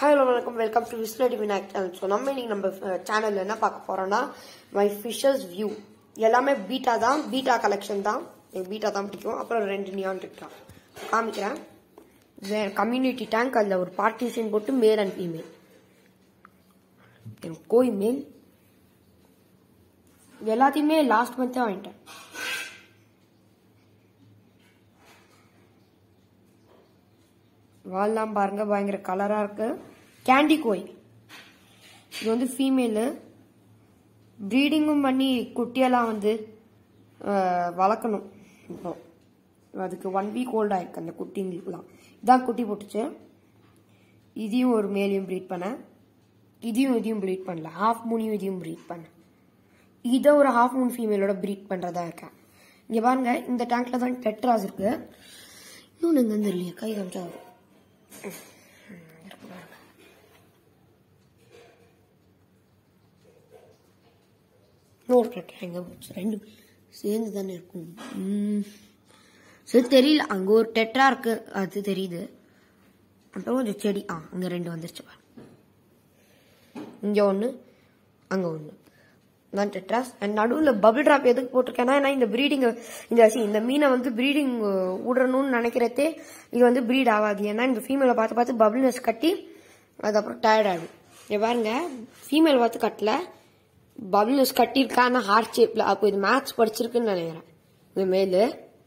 Hello வணக்கம் welcome to விஸ்லடி Vinayak channel so நம்ம இன்னைக்கு நம்ம சேனலில் என்ன பார்க்க போறோம்னா மை ஃபிஷஸ் வியூ எல்லாமே பீட்டா தான் பீட்டா கலெக்ஷன் தான் எனக்கு பீட்டா தான் பிடிக்கும் அப்புறம் ரெண்டு நியான் இருக்கா காமிக்கிறேன் கம்யூனிட்டி டேங்க் அதில் ஒரு பார்ட்டிஷன் போட்டு மேல் அண்ட் ஃபீமேல் எனக்கு கோய் மேல் இது எல்லாத்தையுமே லாஸ்ட் மந்த்தே வாங்கிட்டேன் வால்லாம் பாருங்க பயங்கர கலரா இருக்கு கேண்டி கோய் இது வந்து ஃபீமேலு ப்ரீடிங்கும் பண்ணி குட்டியெல்லாம் வந்து அஹ், வளர்க்கணும் இப்போ அதுக்கு ஒன் வீக் ஓல்ட் ஆயிருக்கு அந்த குட்டிங்களுக்குலாம் இதான் குட்டி போட்டுச்சு இதையும் ஒரு மேலையும் ப்ரீட் பண்ணேன் இதையும் இதையும் ப்ரீட் பண்ணல ஹாஃப் மூணையும் இதையும் ப்ரீட் பண்ணேன் இதை ஒரு ஹாஃப் மூன் ஃபீமேலோட ப்ரீட் பண்ணுறதா இருக்கேன் இங்கே பாருங்க இந்த டேங்க்ல தான் டெட்ராஸ் இருக்கு இன்னொன்று எங்கே தெரியலையே கை காமிச்சா வரும் இன்னொரு டெட்ரா எங்கே போச்சு ரெண்டு சேர்ந்து தானே இருக்கும் ம். சரி தெரியல அங்கே ஒரு டெட்ரா இருக்கு அது தெரியுது அப்புறம் கொஞ்சம் செடி ஆ அங்கே ரெண்டு வந்துருச்சு பாரு இங்கே ஒன்று அங்கே ஒன்று தான் டெட்ராஸ் அண்ட் நடுவில் பபிள் ட்ராப் எதுக்கு போட்டிருக்கேன்னா ஏன்னா இந்த ப்ரீடிங் இந்த see, இந்த மீனை வந்து ப்ரீடிங் விடணும்னு நினைக்கிறதே இது வந்து ப்ரீட் ஆகாது ஏன்னா இந்த ஃபீமேலை பார்த்து பார்த்து பபிள் நெஸ் கட்டி அதுக்கப்புறம் டயர்ட் ஆகிடும் இங்க பாருங்க ஃபீமேல் பார்த்து கட்டல பபிள் நெஸ் கட்டியிருக்கா ஆனால் ஹார்ட் ஷேப்பில் அப்போ இது மேத்ஸ் படிச்சிருக்குன்னு நினைக்கிறேன் இந்த மேலு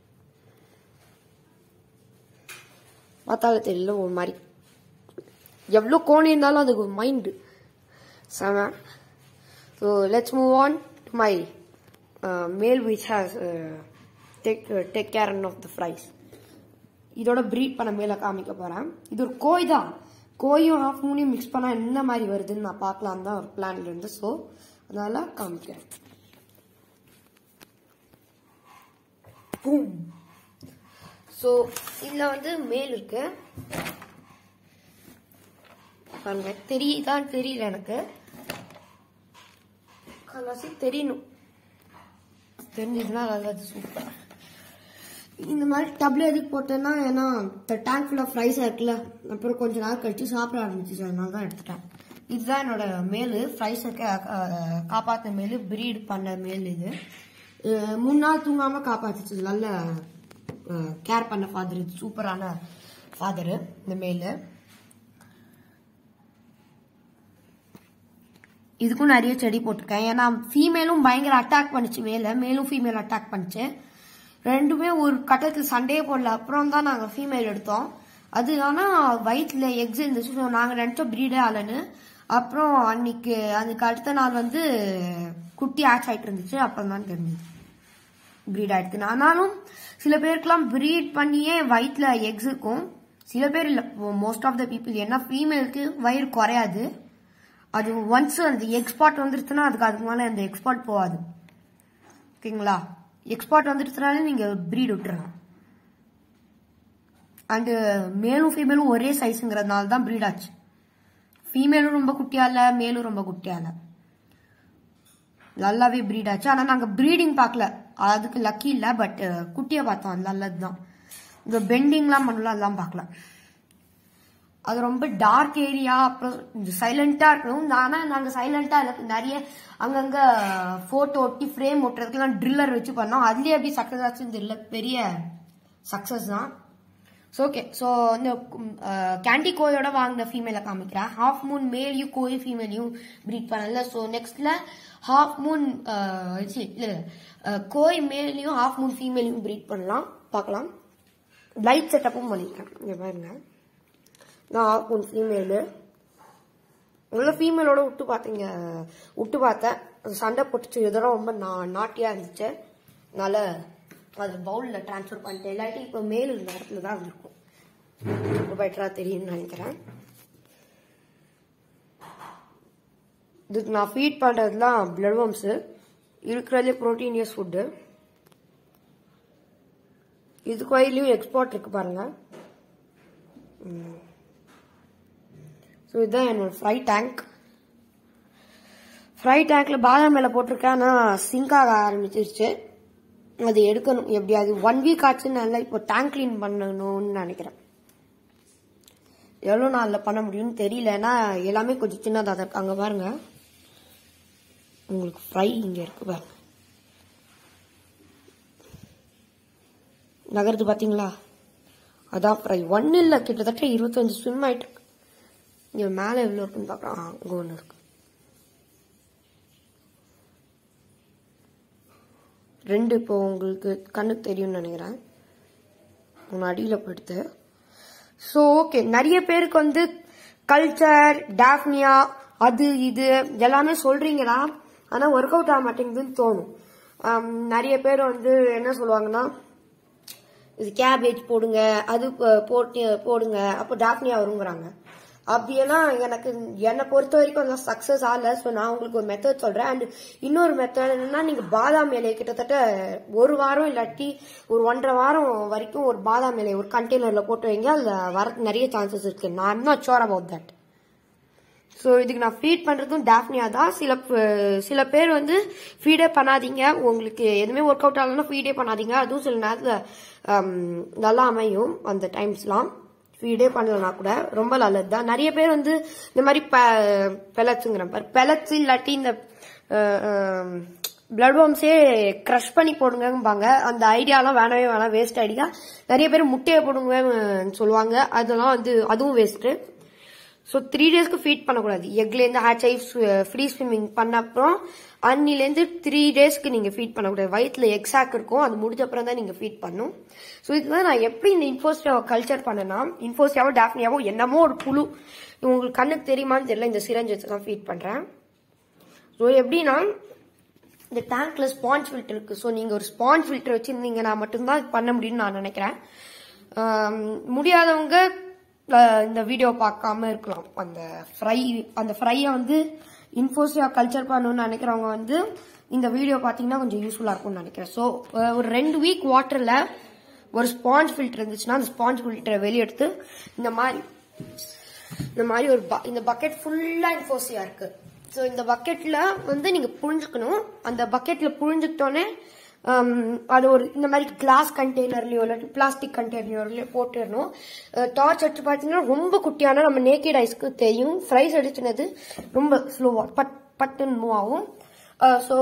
பார்த்தாலே தெரியல ஒரு மாதிரி எவ்வளோ கோணி இருந்தாலும் அதுக்கு ஒரு மைண்டு செம so let's move on to my male which has take take care of the fries இதோட ப்ரீட் பண்ண மேலே காமிக்க போகிறேன் இது ஒரு கோய் தான் கோயும் ஹாஃப் மூணையும் மிக்ஸ் பண்ணால் என்ன மாதிரி வருதுன்னு நான் பார்க்கலாம் தான் ஒரு பிளான்ல இருந்து ஸோ அதனால காமிக்கிறேன் ஸோ இதில் வந்து மேல் இருக்கு பாருங்க தெரியுதான் தெரியல எனக்கு கலாசி தெரியணும் தெரிஞ்சதுன்னா நல்லது சூப்பர் இந்த மாதிரி டப்ல எதுக்கு போட்டேன்னா ஏன்னா இந்த டேங்க் ஃபுல்லாக ஃப்ரைஸ் இருக்குல்ல அப்புறம் கொஞ்ச நாள் கழிச்சு சாப்பிட ஆரம்பிச்சிச்சு அதனால தான் எடுத்துட்டேன் இதுதான் என்னோட மேலு ஃப்ரைஸை காப்பாற்ற மேலு ப்ரீட் பண்ண மேல் இது அஹ் மூணு நாள் தூங்காம காப்பாத்துச்சு நல்ல கேர் பண்ண ஃபாதர் இது சூப்பரான ஃபாதரு இந்த மேலு இதுக்கும் நிறைய செடி போட்டிருக்கேன் ஏன்னா ஃபீமேலும் பயங்கர அட்டாக் பண்ணுச்சு மேல மேலும் ஃபீமேல் அட்டாக் பண்ணுச்சு ரெண்டுமே ஒரு கட்டத்தில் சண்டையே போடல அப்புறம் தான் நாங்கள் ஃபீமேல் எடுத்தோம் அது ஆனால் வயிற்றுல எக்ஸ் இருந்துச்சு ஸோ நாங்கள் நினச்சோம் ப்ரீடே ஆகலன்னு அப்புறம் அன்னைக்கு அதுக்கு அடுத்த நாள் வந்து குட்டி ஆச் ஆயிட்டு இருந்துச்சு அப்புறம் தான் தெரிஞ்சது ப்ரீட் ஆயிடுச்சுன்னு ஆனாலும் சில பேருக்குலாம் ப்ரீட் பண்ணியே வயிற்றுல எக்ஸ் இருக்கும் சில பேர் இல்லை மோஸ்ட் ஆஃப் த பீப்புள் ஏன்னா ஃபீமேலுக்கு வயிறு குறையாது அது ஒன்ஸ் அந்த எக்ஸ்பாட் வந்துருச்சுன்னா அதுக்கு அதுக்கு மேலே அந்த எக்ஸ்பாட் போகாது ஓகேங்களா எக்ஸ்பாட் வந்துருச்சுனாலே நீங்கள் ப்ரீட் விட்டுறலாம் அண்டு மேலும் ஃபீமேலும் ஒரே சைஸுங்கிறதுனால தான் ப்ரீட் ஆச்சு ஃபீமேலும் ரொம்ப குட்டியா இல்ல மேலும் ரொம்ப குட்டியா இல்ல நல்லாவே ப்ரீட் ஆச்சு ஆனால் நாங்கள் ப்ரீடிங் பார்க்கல அதுக்கு லக்கி இல்லை பட் குட்டியை பார்த்தோம் அது நல்லது தான் இந்த பெண்டிங்லாம் பண்ணலாம் அதெல்லாம் பார்க்கல அது ரொம்ப டார்க் ஏரியா அப்புறம் சைலண்டா இருக்கணும் ஆனா நாங்க சைலண்டா இல்லை நிறைய அங்கங்க போட்டோ ஒட்டி ஃப்ரேம் ஒட்டுறதுக்குலாம் ட்ரில்லர் வச்சு பண்ணோம் அதுலயே எப்படி சக்சஸ் ஆச்சுன்னு தெரியல பெரிய சக்சஸ் தான் ஸோ ஓகே ஸோ இந்த கேண்டி கோயோட வாங்கின ஃபீமேலை காமிக்கிறேன் ஹாஃப் மூன் மேலையும் கோய் ஃபீமேலையும் ப்ரீட் பண்ணல ஸோ நெக்ஸ்ட்ல ஹாஃப் மூன் இல்லை கோய் மேலையும் ஹாஃப் மூன் ஃபீமேலையும் ப்ரீட் பண்ணலாம் பார்க்கலாம் லைட் செட்டப்பும் பண்ணியிருக்கேன் இங்கே பாருங்க நான் ஹாஃப் மூன் ஃபீமேலு உள்ள ஃபீமேலோட விட்டு பார்த்தீங்க விட்டு பார்த்தேன் அது சண்டை போட்டுச்சு இதெல்லாம் ரொம்ப நா நாட்டியாக இருந்துச்சு அதனால அதை பவுலில் ட்ரான்ஸ்ஃபர் பண்ணிட்டேன் இல்லாட்டி இப்போ மேல் இந்த இடத்துல தான் இருக்கும் ரொம்ப பெட்டராக தெரியும்னு நினைக்கிறேன் இதுக்கு நான் ஃபீட் பண்ணுறதுலாம் பிளட் வம்ஸு இருக்கிறதுலே ப்ரோட்டீனியஸ் ஃபுட்டு இதுக்கு வயலையும் எக்ஸ்போர்ட் இருக்கு பாருங்க ஸோ இதுதான் என்னோட ஃப்ரை டேங்க் ஃப்ரை டேங்க்ல பாதாம் மேலே போட்டிருக்கேன் ஆனால் சிங்க் ஆக ஆரம்பிச்சிருச்சு அது எடுக்கணும் எப்படியாவது ஒன் வீக் ஆச்சுன்னு நல்லா இப்போ டேங்க் க்ளீன் பண்ணணும்னு நினைக்கிறேன் எவ்வளோ நாளில் பண்ண முடியும்னு தெரியல ஏன்னா எல்லாமே கொஞ்சம் சின்னதாக தான் இருக்கு அங்கே பாருங்க உங்களுக்கு ஃப்ரை இங்கே இருக்கு பாருங்க நகருது பார்த்தீங்களா அதான் ஃப்ரை ஒன்றும் இல்லை கிட்டத்தட்ட இருபத்தஞ்சு ஸ்விம் ஆயிட்டு இருக்கு இங்கே மேலே எவ்வளோ இருக்குன்னு பார்க்கலாம் ஆ, இங்கே ஒன்று இருக்கு ரெண்டு இப்போ உங்களுக்கு கண்ணுக்கு தெரியும்னு நினைக்கிறேன் ஒன்று அடியில் போயிடுது ஸோ ஓகே நிறைய பேருக்கு வந்து கல்ச்சர் டாஃப்னியா அது இது எல்லாமே சொல்றீங்களா ஆனால் ஒர்க் அவுட் ஆக மாட்டேங்குதுன்னு தோணும் ஆம், நிறைய பேர் வந்து என்ன சொல்லுவாங்கன்னா இது கேபேஜ் போடுங்க அது ப- போட்டு போடுங்க அப்போ டாஃப்னியா வருங்கிறாங்க அப்படியெல்லாம் எனக்கு என்னை பொறுத்த வரைக்கும் அதெல்லாம் சக்ஸஸ் ஆகல ஸோ நான் உங்களுக்கு ஒரு மெத்தட் சொல்கிறேன் அண்ட் இன்னொரு மெத்தட் என்னன்னா நீங்கள் பாதாம் இலையை கிட்டத்தட்ட ஒரு வாரம் இல்லாட்டி ஒரு ஒன்றரை வாரம் வரைக்கும் ஒரு பாதாம் இலையை ஒரு கண்டெய்னரில் போட்டு வைங்க அதில் வர நிறைய சான்சஸ் இருக்கு நான் not sure about that so இதுக்கு நான் ஃபீட் பண்ணுறதும் டாஃப்னியா தான் சில ப- சில பேர் வந்து ஃபீடே பண்ணாதீங்க உங்களுக்கு எதுவுமே ஒர்க் அவுட் ஆகலன்னா ஃபீடே பண்ணாதீங்க அதுவும் சில நேரத்தில் நல்லா அமையும் அந்த டைம்ஸ்லாம் ஃபீடே பண்ணலனா கூட ரொம்ப நல்லது தான் நிறைய பேர் வந்து இந்த மாதிரி ப பெலட்ஸுங்கிற பாரு பெலட்ஸ் இல்லாட்டி இந்த பிளட் வார்ம்ஸே க்ரஷ் பண்ணி போடுங்கம்பாங்க அந்த ஐடியாலாம் வேணவே வேணாம் வேஸ்ட் ஐடியா நிறைய பேர் முட்டையை போடுங்கன்னு சொல்லுவாங்க அதெல்லாம் வந்து அதுவும் வேஸ்ட்டு ஸோ த்ரீ டேஸ்க்கு ஃபீட் பண்ணக்கூடாது எக்லேருந்து ஹேட்ச் ஆகி ஃப்ரீ ஸ்விம்மிங் பண்ண அப்புறம் அன்னிலேருந்து த்ரீ டேஸ்க்கு நீங்கள் ஃபீட் பண்ணக்கூடாது வயிற்றுல எக்ஸாக் இருக்கும் அது முடிஞ்ச அப்புறம் தான் நீங்கள் ஃபீட் பண்ணும் ஸோ இதுதான் நான் எப்படி இந்த இன்ஃபோஸ்டியாவை கல்ச்சர் பண்ணேன்னா இன்ஃபோஸ்டியாவோ டாஃப்னியாவோ என்னமோ ஒரு புழு உங்களுக்கு கண்ணுக்கு தெரியுமான்னு தெரியல இந்த சிரஞ்ச் வச்சு தான் ஃபீட் பண்ணுறேன் ஸோ எப்படின்னா இந்த டேங்க்ல ஸ்பாஞ்ச் ஃபில்டர் இருக்கு ஸோ நீங்க ஒரு ஸ்பாஞ்ச் ஃபில்டர் வச்சிருந்தீங்கன்னா மட்டும்தான் இது பண்ண முடியும்னு நான் நினைக்கிறேன் ஆம், முடியாதவங்க அஹ், இந்த வீடியோ பார்க்காம இருக்கலாம் அந்த ஃப்ரை அந்த ஃப்ரையை வந்து இன்ஃபோசியா கல்ச்சர் பண்ணணும்னு நினைக்கிறவங்க வந்து இந்த வீடியோ பார்த்தீங்கன்னா கொஞ்சம் யூஸ்ஃபுல்லாக இருக்கும்னு நினைக்கிறேன் ஸோ ஒரு ரெண்டு வீக் வாட்டரில் ஒரு ஸ்பாஞ்ச் ஃபில்டர் இருந்துச்சுன்னா அந்த ஸ்பாஞ்ச் ஃபில்டரை வெளியே எடுத்து இந்த மாதிரி இந்த மாதிரி ஒரு bu- இந்த பக்கெட் ஃபுல்லா இன்ஃபோசியா இருக்கு ஸோ இந்த பக்கெட்ல வந்து நீங்க புழிஞ்சுக்கணும் அந்த பக்கெட்ல புழிஞ்சுக்கிட்டோன்னே ஹம், அது ஒரு இந்த மாதிரி கிளாஸ் கண்டெய்னர்லயோ இல்லாட்டி பிளாஸ்டிக் கண்டெய்னர்லயோ போட்டுடணும் டார்ச் எடுத்து பார்த்தீங்கன்னா ரொம்ப குட்டியான நம்ம நேக்கட் ஐஸ்க்கு தெரியும் ஃப்ரைஸ் அடிச்சுனது ரொம்ப ஸ்லோவா பட் பட்டுன்னு மூவ் ஆகும் ஸோ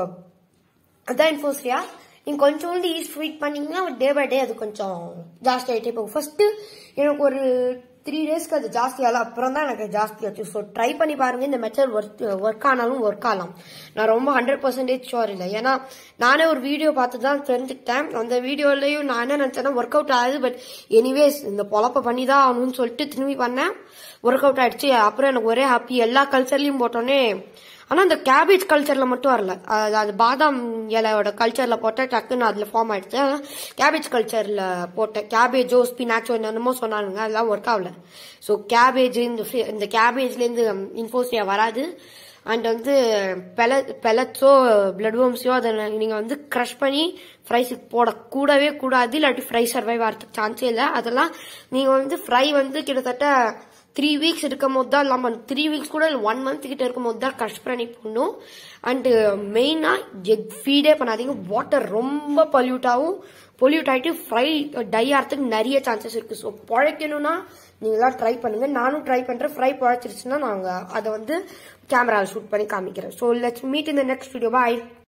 அதான் இன்ஃபோஸ்ரியா நீங்க கொஞ்சோண்டு ஈஸ்ட் ஃபீட் பண்ணீங்கன்னா டே பை டே அது கொஞ்சம் ஜாஸ்தி ஆகிட்டே போகும் ஃபர்ஸ்ட் எனக்கு ஒரு த்ரீ டேஸ்க்கு அது ஜாஸ்தி ஆகல அப்புறம் தான் எனக்கு ஜாஸ்தி ஆச்சு ஸோ ட்ரை பண்ணி பாருங்க இந்த மெத்தட் ஒர்க் ஒர்க் ஆனாலும் ஒர்க் ஆகலாம் நான் ரொம்ப ஹண்ட்ரட் பர்சன்டேஜ் ஷோர் இல்லை ஏன்னா நானே ஒரு வீடியோ பார்த்து தான் தெரிஞ்சுக்கிட்டேன் அந்த வீடியோலயும் நான் என்ன நினைச்சேன்னா ஒர்க் அவுட் ஆகுது பட் எனிவேஸ் இந்த பொழப்ப பண்ணி தான் ஆகணும்னு சொல்லிட்டு திரும்பி பண்ணேன் ஒர்க் அவுட் ஆயிடுச்சு அப்புறம் எனக்கு ஒரே ஹாப்பி எல்லா கல்ச்சர்லயும் போட்டோன்னே ஆனா அந்த கேபேஜ் கல்ச்சர்ல மட்டும் வரல அது அது பாதாம் இலையோட கல்ச்சர்ல போட்ட டக்குன்னு அதுல ஃபார்ம் ஆயிடுச்சு கேபேஜ் கல்ச்சர்ல போட்டேன் கேபேஜோ ஸ்பினாச்சோ என்னென்னமோ சொன்னானுங்க அதெல்லாம் ஒர்க் ஆகல ஸோ கேபேஜ் இந்த fi- இந்த கேபேஜ்ல இருந்து இன்ஃபோசியா வராது அண்ட் வந்து பெல பெலட்ஸோ பிளட் வர்ம்ஸோ அதை நீங்க வந்து க்ரஷ் பண்ணி ஃப்ரைஸுக்கு போட கூடவே கூடாது இல்லாட்டி ஃப்ரை சர்வைவ் ஆகிறதுக்கு சான்ஸே இல்லை அதெல்லாம் நீங்க வந்து ஃப்ரை வந்து கிட்டத்தட்ட த்ரீ வீக்ஸ் இருக்கும் போது தான் இல்லாமல் த்ரீ வீக்ஸ் கூட இல்லை ஒன் மந்த் கிட்ட இருக்கும் போது தான் கஷ்ட பண்ணி போடணும் அண்டு மெயினாக எக் ஃபீடே பண்ணாதீங்க வாட்டர் ரொம்ப பொல்யூட் ஆகும் பொல்யூட் ஆகிட்டு ஃப்ரை டை ஆகிறதுக்கு நிறைய சான்சஸ் இருக்குது ஸோ பழைக்கணும்னா நீங்களாம் ட்ரை பண்ணுங்க நானும் ட்ரை பண்ணுறேன் ஃப்ரை பழைச்சிருச்சுன்னா நாங்கள் அதை வந்து கேமராவில் ஷூட் பண்ணி காமிக்கிறேன் ஸோ லெட்ஸ் மீட் இந்த நெக்ஸ்ட் வீடியோ பாய்